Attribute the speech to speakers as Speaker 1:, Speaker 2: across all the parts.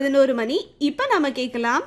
Speaker 1: பதினோரு மணி இப்ப நாம கேட்கலாம்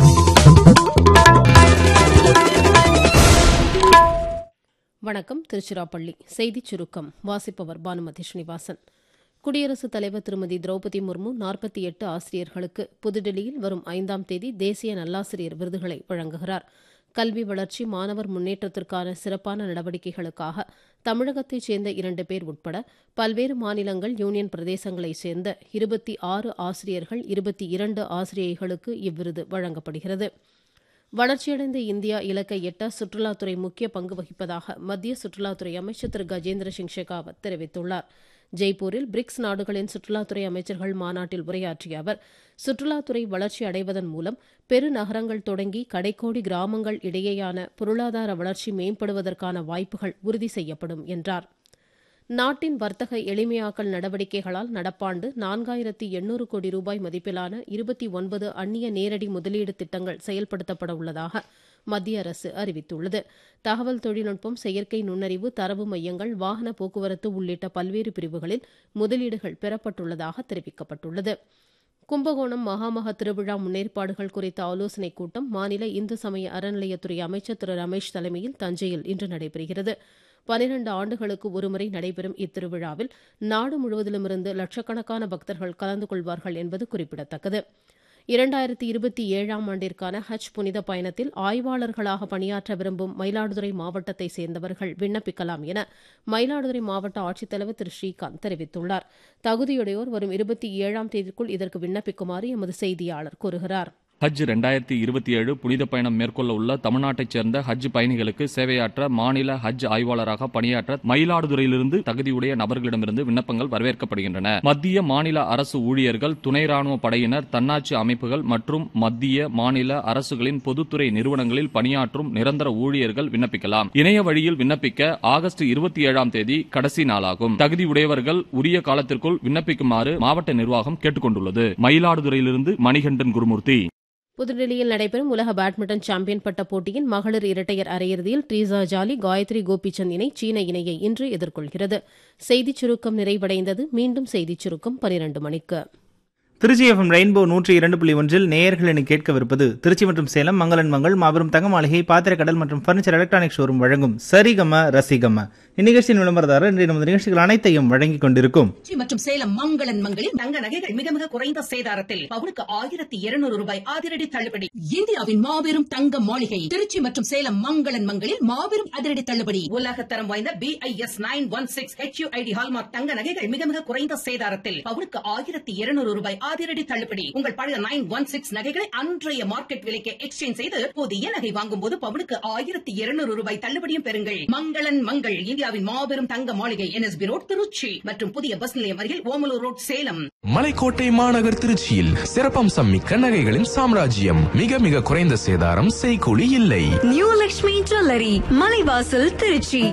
Speaker 2: வணக்கம் திருச்சிராப்பள்ளி செய்திச் சுருக்கம் வாசிப்பவர் பானுமதி ஸ்ரீனிவாசன் குடியரசுத் தலைவர் திருமதி திரௌபதி முர்மு நாற்பத்தி எட்டு ஆசிரியர்களுக்கு புதுடில்லியில் வரும் ஐந்தாம் தேதி தேசிய நல்லாசிரியர் விருதுகளை வழங்குகிறார் கல்வி வளர்ச்சி மாணவர் முன்னேற்றத்திற்கான சிறப்பான நடவடிக்கைகளுக்காக தமிழகத்தைச் சேர்ந்த இரண்டு பேர் உட்பட பல்வேறு மாநிலங்கள் யூனியன் பிரதேசங்களைச் சேர்ந்த இருபத்தி ஆறு ஆசிரியர்கள் இருபத்தி இரண்டு ஆசிரியைகளுக்கு இவ்விருது வழங்கப்படுகிறது வளர்ச்சியடைந்த இந்தியா இலக்கை எட்ட சுற்றுலாத்துறை முக்கிய பங்கு வகிப்பதாக மத்திய சுற்றுலாத்துறை அமைச்சர் திரு கஜேந்திர சிங் ஷெகாவத் தெரிவித்துள்ளார் ஜெய்ப்பூரில் பிரிக்ஸ் நாடுகளின் சுற்றுலாத்துறை அமைச்சர்கள் மாநாட்டில் உரையாற்றிய அவர் சுற்றுலாத்துறை வளர்ச்சி அடைவதன் மூலம் பெருநகரங்கள் தொடங்கி கடைக்கோடி கிராமங்கள் இடையேயான பொருளாதார வளர்ச்சி மேம்படுவதற்கான வாய்ப்புகள் உறுதி செய்யப்படும் என்றார் நாட்டின் வர்த்தக எளிமையாக்கல் நடவடிக்கைகளால் நடப்பாண்டு நான்காயிரத்தி எண்ணூறு கோடி ரூபாய் மதிப்பிலான இருபத்தி ஒன்பது அந்நிய நேரடி முதலீடு திட்டங்கள் செயல்படுத்தப்பட உள்ளதாக மத்திய அரசு அறிவித்துள்ளது தகவல் தொழில்நுட்பம் செயற்கை நுண்ணறிவு தரவு மையங்கள் வாகன போக்குவரத்து உள்ளிட்ட பல்வேறு பிரிவுகளில் முதலீடுகள் பெறப்பட்டுள்ளதாக தெரிவிக்கப்பட்டுள்ளது கும்பகோணம் மகாமக திருவிழா முன்னேற்பாடுகள் குறித்த ஆலோசனைக் கூட்டம் மாநில இந்து சமய அறநிலையத்துறை அமைச்சர் திரு ரமேஷ் தலைமையில் தஞ்சையில் இன்று நடைபெறுகிறது பனிரண்டு ஆண்டுகளுக்கு ஒருமுறை நடைபெறும் இத்திருவிழாவில் நாடு முழுவதிலுமிருந்து லட்சக்கணக்கான பக்தர்கள் கலந்து கொள்வார்கள் என்பது குறிப்பிடத்தக்கது இரண்டாயிரத்தி இருபத்தி ஏழாம் ஆண்டிற்கான ஹஜ் புனித பயணத்தில் ஆய்வாளர்களாக பணியாற்ற விரும்பும் மயிலாடுதுறை மாவட்டத்தை சேர்ந்தவர்கள் விண்ணப்பிக்கலாம் என மயிலாடுதுறை மாவட்ட ஆட்சித்தலைவர் திரு ஸ்ரீகாந்த் தெரிவித்துள்ளார் தகுதியுடையோர் வரும் இருபத்தி ஏழாம் தேதிக்குள் இதற்கு விண்ணப்பிக்குமாறு எமது செய்தியாளர் கூறுகிறார்
Speaker 3: ஹஜ் ரெண்டாயிரத்தி இருபத்தி ஏழு புனித பயணம் மேற்கொள்ள உள்ள தமிழ்நாட்டைச் சேர்ந்த ஹஜ் பயணிகளுக்கு சேவையாற்ற மாநில ஹஜ் ஆய்வாளராக பணியாற்ற மயிலாடுதுறையிலிருந்து தகுதியுடைய நபர்களிடமிருந்து விண்ணப்பங்கள் வரவேற்கப்படுகின்றன மத்திய மாநில அரசு ஊழியர்கள் துணை ராணுவ படையினர் தன்னாட்சி அமைப்புகள் மற்றும் மத்திய மாநில அரசுகளின் பொதுத்துறை நிறுவனங்களில் பணியாற்றும் நிரந்தர ஊழியர்கள் விண்ணப்பிக்கலாம் இணைய வழியில் விண்ணப்பிக்க ஆகஸ்ட் இருபத்தி ஏழாம் தேதி கடைசி நாளாகும் தகுதியுடையவர்கள் உரிய காலத்திற்குள் விண்ணப்பிக்குமாறு மாவட்ட நிர்வாகம் கேட்டுக் கொண்டுள்ளது மயிலாடுதுறையிலிருந்து மணிகண்டன் குருமூர்த்தி
Speaker 2: புதுடில்லியில் நடைபெறும் உலக பேட்மிண்டன் சாம்பியன் பட்ட போட்டியின் மகளிர் இரட்டையர் அரையிறுதியில் ட்ரீசா ஜாலி காயத்ரி கோபிச்சந்த் இணை சீன இணையை இன்று எதிர்கொள்கிறது செய்திச் சுருக்கம் நிறைவடைந்தது மீண்டும் செய்திச் சுருக்கம் பனிரண்டு மணிக்கு
Speaker 4: திருச்சி எஃப்எம் ரெயின்போ நூற்றி இரண்டு புள்ளி ஒன்றில் நேயர்கள் என கேட்கவிருப்பது திருச்சி மற்றும் சேலம் மங்களன் மங்கள் மாபெரும் தங்க மாளிகை பாத்திரக்கடல் மற்றும் பர்னிச்சர் எலக்ட்ரானிக் ஷோரூம் வழங்கும் சரிகம ரசிகம இந்நிகழ்ச்சியின் விளம்பரதாரர் இன்றைய நமது நிகழ்ச்சிகள் அனைத்தையும் வழங்கிக் கொண்டிருக்கும்
Speaker 5: திருச்சி மற்றும் சேலம் மங்களன் மங்களில் தங்க நகைகள் மிக மிக குறைந்த சேதாரத்தில் பவுனுக்கு ஆயிரத்தி இருநூறு ரூபாய் அதிரடி தள்ளுபடி இந்தியாவின் மாபெரும் தங்க மாளிகை திருச்சி மற்றும் சேலம் மங்களன் மங்களில் மாபெரும் அதிரடி தள்ளுபடி உலகத்தரம் வாய்ந்த B I S nine one six HUID hallmark தங்க நகைகள் மிக மிக குறைந்த சேதாரத்தில் பவுனுக்கு ஆயிரத்தி இருநூறு ரூபாய் அதிரடி தள்ளுபடி உங்கள் பழைய நைன் ஒன் சிக்ஸ் நகைகளை அன்றைய மார்க்கெட் விலைக்கு எக்ஸ்சேஞ்ச் செய்து புதிய நகை வாங்கும் போது பவுனுக்கு ஆயிரத்தி இருநூறு ரூபாய் தள்ளுபடியும் பெறுங்கள் மங்களன் மங்கள் இந்தியாவின் மாபெரும் தங்க மாளிகை என்எஸ்பி ரோட் திருச்சி மற்றும் புதிய பஸ் நிலையம் அருகில் ஓமலூர் ரோட் சேலம்
Speaker 6: மலைக்கோட்டை மாநகர் திருச்சியில் சிறப்பம்சம் மிக்க நகைகளின் சாம்ராஜ்யம் மிக மிக குறைந்த சேதாரம் செய்கூலி இல்லை
Speaker 7: நியூ லக்ஷ்மி ஜுவல்லரி மலைவாசல் திருச்சி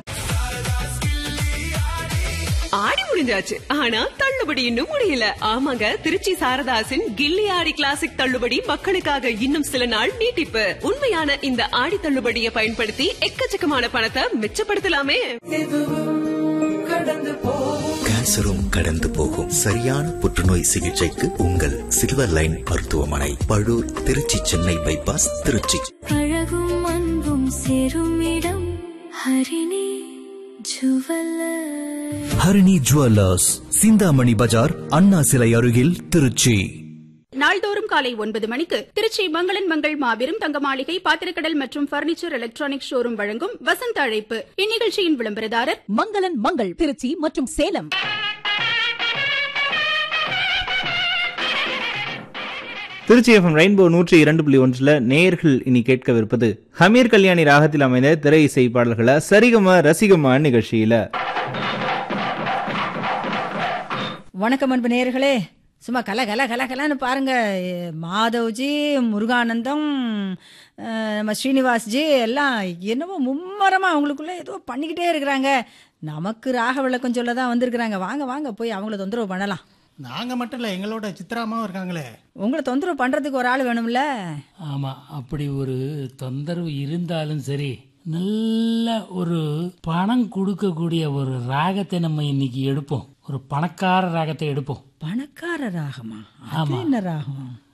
Speaker 8: ஆடி முடிஞ்சாச்சு ஆனா தள்ளுபடி இன்னும் முடியல ஆமாங்க திருச்சி சாரதாசின் கில்லி ஆடி கிளாசிக் தள்ளுபடி மக்களுக்காக இன்னும் சில நாள் நீட்டிப்பு உண்மையான இந்த ஆடி தள்ளுபடியை பயன்படுத்தி எக்கச்சக்கமான பணத்தை மிச்சப்படுத்தலாமே
Speaker 9: கேன்சரும் கடந்து போகும் சரியான புற்றுநோய் சிகிச்சைக்கு உங்கள் சில்வர் லைன் மருத்துவமனை பழூர் திருச்சி சென்னை பைபாஸ் திருச்சி
Speaker 7: அழகும் அன்பும் சேரும் இடம் ஹரிணி ஜுவல்லர்
Speaker 10: ஹரிணி ஜுவல்லர்ஸ் சிந்தாமணி பஜார் அண்ணா சிலை அருகில் திருச்சி
Speaker 11: நாள்தோறும் காலை ஒன்பது மணிக்கு திருச்சி மங்களன் மங்கள் மாபெரும் தங்க மாளிகை பாத்திரக்கடல் மற்றும் பர்னிச்சர் எலக்ட்ரானிக் ஷோரூம் வழங்கும் வசந்த அழைப்பு இந்நிகழ்ச்சியின் விளம்பரதாரர்
Speaker 12: மங்களன் மங்கள் திருச்சி மற்றும் சேலம்
Speaker 4: திருச்சி எஃப்எம் ரெயின்போ நூற்றி இரண்டு புள்ளி ஒன்றில் நேயர்கள் இனி கேட்கவிருப்பது ஹமீர் கல்யாணி ராகத்தில் அமைந்த திரை இசை பாடல்களை சரிகம ரசிகமா நிகழ்ச்சியில
Speaker 12: வணக்கம் அன்பு நேயர்களே சும்மா கல கல கல கலன்னு பாருங்க எ, மாதவ்ஜி முருகானந்தம் அஹ், நம்ம ஸ்ரீனிவாஸ்ஜி எல்லாம் என்னவோ மும்மரமாக அவங்களுக்குள்ள ஏதோ பண்ணிக்கிட்டே இருக்கிறாங்க நமக்கு ராக விளக்கம் சொல்ல தான் வந்திருக்கிறாங்க வாங்க வாங்க போய் அவங்கள தொந்தரவு பண்ணலாம்
Speaker 13: நாங்க மட்டும் இல்ல எங்களோட சித்ராமாவும் இருக்காங்களே
Speaker 12: உங்களை தொந்தரவு பண்ணுறதுக்கு ஒரு ஆள் வேணும்ல
Speaker 14: ஆமா அப்படி ஒரு தொந்தரவு இருந்தாலும் சரி நல்ல ஒரு பணம் கொடுக்கக்கூடிய ஒரு ராகத்தை நம்ம இன்னைக்கு எடுப்போம் ஒரு பணக்கார ராகத்தை எடுப்போம்
Speaker 12: பணக்கார ராகமா அது
Speaker 14: ஆமா.
Speaker 12: என்ன ராகம்